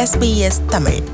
SBS Tamil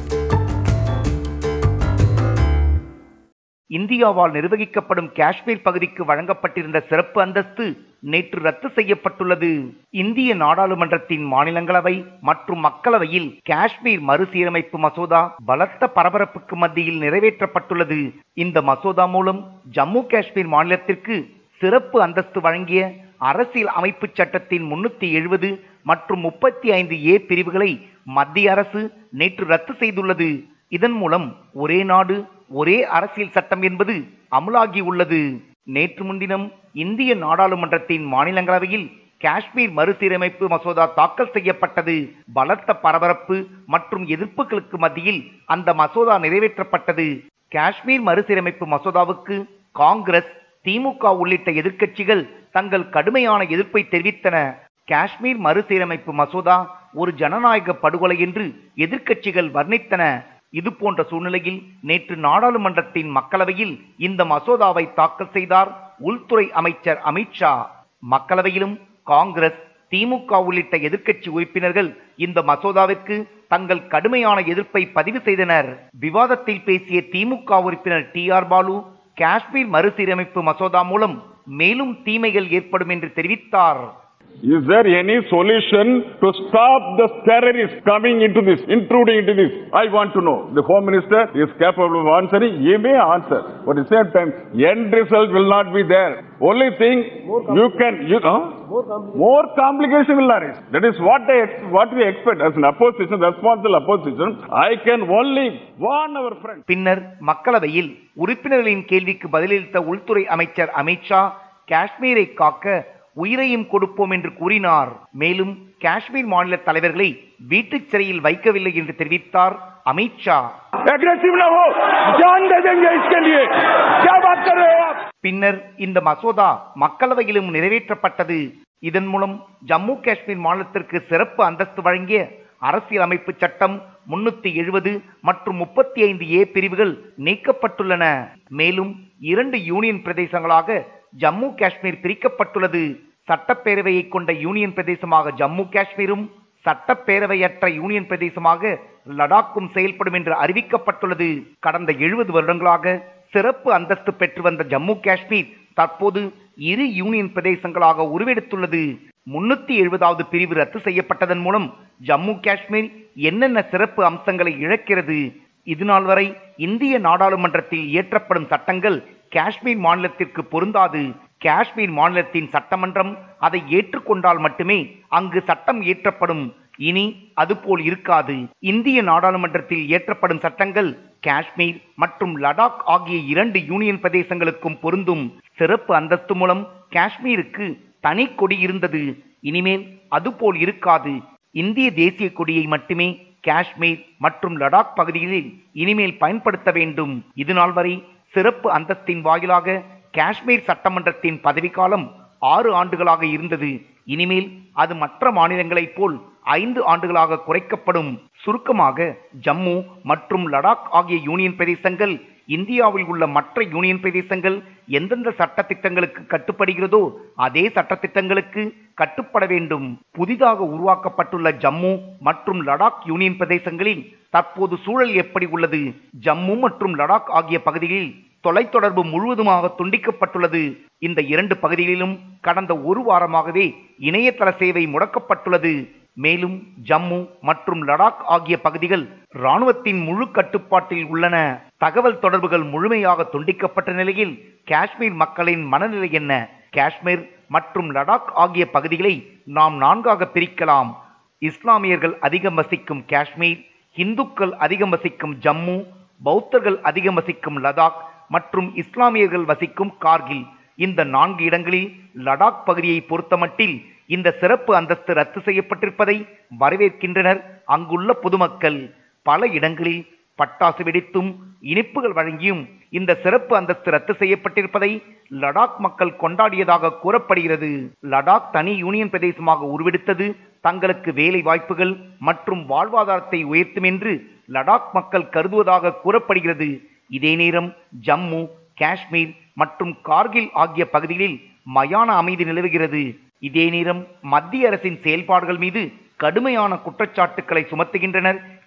இந்தியாவால் நிர்வகிக்கப்படும் காஷ்மீர் பகுதிக்கு வழங்கப்பட்டிருந்த சிறப்பு அந்தஸ்து நேற்று ரத்து செய்யப்பட்டுள்ளது இந்திய நாடாளுமன்றத்தின் மாநிலங்களவை மற்றும் மக்களவையில் காஷ்மீர் மறுசீரமைப்பு மசோதா பலத்த பரபரப்புக்கு மத்தியில் நிறைவேற்றப்பட்டுள்ளது இந்த மசோதா மூலம் ஜம்மு காஷ்மீர் மாநிலத்திற்கு சிறப்பு அந்தஸ்து வழங்கிய அரசியல் அமைப்பு சட்டத்தின் முன்னூத்தி எழுபது மற்றும் முப்பத்தி ஐந்து ஏ பிரிவுகளை மத்திய அரசு நேற்று ரத்து செய்துள்ளது இதன் மூலம் ஒரே நாடு ஒரே அரசியல் சட்டம் என்பது அமலாகி உள்ளது நேற்று முன்தினம் இந்திய நாடாளுமன்றத்தின் மாநிலங்களவையில் காஷ்மீர் மறுசீரமைப்பு மசோதா தாக்கல் செய்யப்பட்டது பலத்த பரபரப்பு மற்றும் எதிர்ப்புகளுக்கு மத்தியில் அந்த மசோதா நிறைவேற்றப்பட்டது காஷ்மீர் மறுசீரமைப்பு மசோதாவுக்கு காங்கிரஸ் திமுக உள்ளிட்ட எதிர்க்கட்சிகள் தங்கள் கடுமையான எதிர்ப்பை தெரிவித்தன காஷ்மீர் மறுசீரமைப்பு மசோதா ஒரு ஜனநாயக படுகொலை என்று எதிர்க்கட்சிகள் வர்ணித்தன இது போன்ற சூழ்நிலையில் நேற்று நாடாளுமன்றத்தின் மக்களவையில் இந்த மசோதாவை தாக்கல் செய்தார் உள்துறை அமைச்சர் அமித்ஷா மக்களவையிலும் காங்கிரஸ் திமுக உள்ளிட்ட எதிர்க்கட்சி உறுப்பினர்கள் இந்த மசோதாவிற்கு தங்கள் கடுமையான எதிர்ப்பை பதிவு செய்தனர் விவாதத்தில் பேசிய திமுக உறுப்பினர் டி ஆர் பாலு காஷ்மீர் மறுசீரமைப்பு மசோதா மூலம் மேலும் தீமைகள் ஏற்படும் என்று தெரிவித்தார் Is there any solution to stop the terrorists coming into this, intruding into this? I want to know. The Home Minister is capable of answering. He may answer. But at the same time, end result will not be there. Only thing you can, you know, more complication will arise. That is what I, ex- what we expect as an opposition, responsible opposition. I can only warn our friends. பின்னர் மக்களவையில் உறுப்பினர்களின் கேள்விக்கு பதிலளித்த உள்துறை அமைச்சர் அமித்ஷா காஷ்மீரை காக்க உயிரையும் கொடுப்போம் என்று கூறினார் மேலும் காஷ்மீர் மாநில தலைவர்களை வீட்டுச் சிறையில் வைக்கவில்லை என்று தெரிவித்தார் அமித்ஷா Aggressive ना हो जान दे देंगे इसके लिए क्या बात कर रहे हो आप பின்னர் இந்த மசோதா மக்களவையிலும் நிறைவேற்றப்பட்டது இதன் மூலம் ஜம்மு காஷ்மீர் மாநிலத்திற்கு சிறப்பு அந்தஸ்து வழங்கிய அரசியலமைப்பு சட்டம் முன்னூத்தி எழுபது மற்றும் முப்பத்தி ஐந்து ஏ பிரிவுகள் நீக்கப்பட்டுள்ளன மேலும் இரண்டு யூனியன் பிரதேசங்களாக ஜம்மு காஷ்மீர் பிரிக்கப்பட்டுள்ளது சட்டப்பேரவையை கொண்ட யூனியன் பிரதேசமாக ஜம்மு காஷ்மீரும் சட்டப்பேரவையற்ற யூனியன் பிரதேசமாக லடாக்கும் செயல்படும் என்று அறிவிக்கப்பட்டுள்ளது கடந்த எழுபது வருடங்களாக சிறப்பு அந்தஸ்து பெற்று வந்த ஜம்மு காஷ்மீர் தற்போது இரு யூனியன் பிரதேசங்களாக உருவெடுத்துள்ளது முன்னூத்தி எழுபதாவது பிரிவு ரத்து செய்யப்பட்டதன் மூலம் ஜம்மு காஷ்மீர் என்னென்ன சிறப்பு அம்சங்களை இழக்கிறது இதுநாள் வரை இந்திய நாடாளுமன்றத்தில் இயற்றப்படும் சட்டங்கள் காஷ்மீர் மாநிலத்திற்கு பொருந்தாது காஷ்மீர் மாநிலத்தின் சட்டமன்றம் அதை ஏற்றுக்கொண்டால் மட்டுமே அங்கு சட்டம் இயற்றப்படும் இனி அதுபோல் இருக்காது இந்திய நாடாளுமன்றத்தில் இயற்றப்படும் சட்டங்கள் காஷ்மீர் மற்றும் லடாக் ஆகிய இரண்டு யூனியன் பிரதேசங்களுக்கும் பொருந்தும் சிறப்பு அந்தஸ்து மூலம் காஷ்மீருக்கு தனி கொடி இருந்தது இனிமேல் அதுபோல் இருக்காது இந்திய தேசிய கொடியை மட்டுமே காஷ்மீர் மற்றும் லடாக் பகுதிகளில் இனிமேல் பயன்படுத்த வேண்டும் இதுநாள் வரை சிறப்பு அந்தஸ்தின் வாயிலாக காஷ்மீர் சட்டமன்றத்தின் பதவிக்காலம் ஆறு ஆண்டுகளாக இருந்தது இனிமேல் அது மற்ற மாநிலங்களைப் போல் ஐந்து ஆண்டுகளாக குறைக்கப்படும் சுருக்கமாக ஜம்மு மற்றும் லடாக் ஆகிய யூனியன் பிரதேசங்கள் இந்தியாவில் உள்ள மற்ற யூனியன் பிரதேசங்கள் எந்தெந்த சட்டத்திட்டங்களுக்கு கட்டுப்படுகிறதோ அதே சட்டத்திட்டங்களுக்கு கட்டுப்பட வேண்டும் புதிதாக உருவாக்கப்பட்டுள்ள ஜம்மு மற்றும் லடாக் யூனியன் பிரதேசங்களில் தற்போது சூழல் எப்படி உள்ளது ஜம்மு மற்றும் லடாக் ஆகிய பகுதிகளில் தொலைத்தொடர்பு முழுவதுமாக துண்டிக்கப்பட்டுள்ளது இந்த இரண்டு பகுதிகளிலும் கடந்த ஒரு வாரமாகவே இணையதள சேவை முடக்கப்பட்டுள்ளது மேலும் ஜம்மு மற்றும் லடாக் ஆகிய பகுதிகள் ராணுவத்தின் முழு கட்டுப்பாட்டில் உள்ளன தகவல் தொடர்புகள் முழுமையாக துண்டிக்கப்பட்ட நிலையில் காஷ்மீர் மக்களின் மனநிலை என்ன காஷ்மீர் மற்றும் லடாக் ஆகிய பகுதிகளை நாம் நான்காக பிரிக்கலாம் இஸ்லாமியர்கள் அதிகம் வசிக்கும் காஷ்மீர் இந்துக்கள் அதிகம் வசிக்கும் ஜம்மு பௌத்தர்கள் அதிகம் வசிக்கும் லடாக் மற்றும் இஸ்லாமியர்கள் வசிக்கும் கார்கில் இந்த நான்கு இடங்களில் லடாக் பகுதியை பொறுத்தமட்டில் இந்த சிறப்பு அந்தஸ்து ரத்து செய்யப்பட்டிருப்பதை வரவேற்கின்றனர் அங்குள்ள பொதுமக்கள் பல இடங்களில் பட்டாசு வெடித்தும் இனிப்புகள் வழங்கியும் இந்த சிறப்பு அந்தஸ்து ரத்து செய்யப்பட்டிருப்பதை லடாக் மக்கள் கொண்டாடியதாக கூறப்படுகிறது லடாக் தனி யூனியன் பிரதேசமாக உருவெடுத்தது தங்களுக்கு வேலை வாய்ப்புகள் மற்றும் வாழ்வாதாரத்தை உயர்த்தும் என்று லடாக் மக்கள் கருதுவதாக கூறப்படுகிறது இதே நேரம் ஜம்மு காஷ்மீர் மற்றும் கார்கில் ஆகிய பகுதிகளில் மயான அமைதி நிலவுகிறது இதே நேரம் மத்திய அரசின் செயல்பாடுகள் மீது கடுமையான குற்றச்சாட்டுக்களை சுமத்துகின்றனர்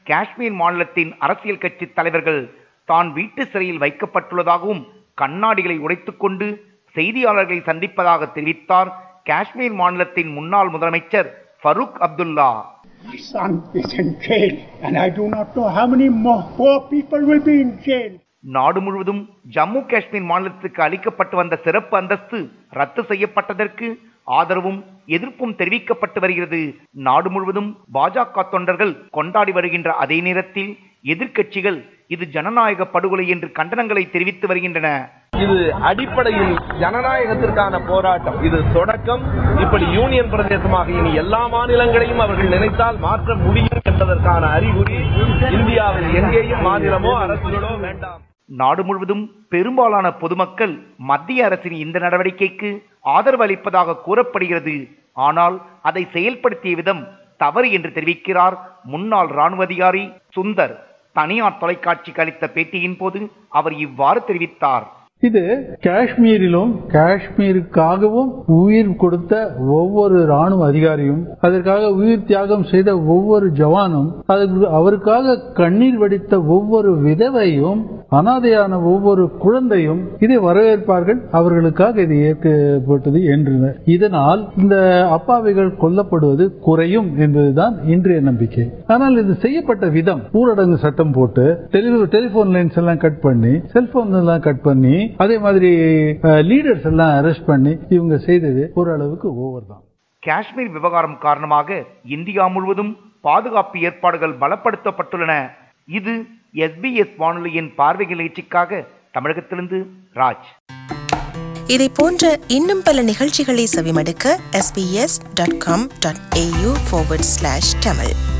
காஷ்மீர் மாநிலத்தின் அரசியல் கட்சி தலைவர்கள் தான் வீட்டு சிறையில் வைக்கப்பட்டுள்ளதாகவும் கண்ணாடிகளை உடைத்துக்கொண்டு செய்தியாளர்களை சந்திப்பதாக தெரிவித்தார் காஷ்மீர் மாநிலத்தின் முன்னாள் முதலமைச்சர் Farooq Abdullah My son is in jail, and I do not know how many more poor people will be in jail. நாடு முழுவதும் ஜம்மு காஷ்மீர் மாநிலத்துக்கு அளிக்கப்பட்டு வந்த சிறப்பு அந்தஸ்து ரத்து செய்யப்பட்டதற்கு ஆதரவும் எதிர்ப்பும் தெரிவிக்கப்பட்டு வருகிறது நாடு முழுவதும் பாஜக தொண்டர்கள் கொண்டாடி வருகின்ற அதே நேரத்தில் எதிர்க்கட்சிகள் இது ஜனநாயக படுகொலை என்று கண்டனங்களை தெரிவித்து வருகின்றன இது அடிப்படையில் ஜனநாயகத்திற்கான போராட்டம் இது தொடக்கம் இப்படி யூனியன் பிரதேசமாக இனி எல்லா மாநிலங்களையும் அவர்கள் நினைத்தால் மாற்ற முடியும் என்பதற்கான அறிகுறி இந்தியாவில் எங்கேயும் மாநிலமோ அரசுகளோ வேண்டாம் நாடு முழுவதும் பெரும்பாலான பொதுமக்கள் மத்திய அரசின் இந்த நடவடிக்கைக்கு ஆதரவு அளிப்பதாக கூறப்படுகிறது ஆனால் அதை செயல்படுத்திய விதம் தவறு என்று தெரிவிக்கிறார் முன்னாள் ராணுவ அதிகாரி சுந்தர் தனியார் தொலைக்காட்சிக்கு அளித்த பேட்டியின் போது அவர் இவ்வாறு தெரிவித்தார் இது காஷ்மீரிலும் காஷ்மீருக்காகவும் உயிர் கொடுத்த ஒவ்வொரு ராணுவ அதிகாரியும் அதற்காக உயிர் தியாகம் செய்த ஒவ்வொரு ஜவானும் அதற்கு அவருக்காக கண்ணீர் வடித்த ஒவ்வொரு விதவையும் அனாதையான ஒவ்வொரு குழந்தையும் இதை வரவேற்பார்கள் அவர்களுக்காக இது ஏற்கப்பட்டது என்றனர் இதனால் இந்த அப்பாவிகள் கொல்லப்படுவது குறையும் என்பதுதான் இன்றைய நம்பிக்கை ஆனால் இது செய்யப்பட்ட விதம் ஊரடங்கு சட்டம் போட்டு டெலிபோன் லைன்ஸ் எல்லாம் கட் பண்ணி செல்போன் எல்லாம் கட் பண்ணி அதே மாதிரி லீடர்ஸ் எல்லாம் அரெஸ்ட் பண்ணி இவங்க செய்தது ஓரளவுக்கு ஓவர் தான் காஷ்மீர் விவகாரம் காரணமாக இந்தியா முழுவதும் பாதுகாப்பு ஏற்பாடுகள் பலப்படுத்தப்பட்டுள்ளன இது எஸ்பிஎஸ் வானொலியின் பார்வை நிகழ்ச்சிக்காக தமிழகத்திலிருந்து ராஜ் இதை போன்ற இன்னும் பல நிகழ்ச்சிகளை செவிமடுக்க sbs.com.au forward slash tamil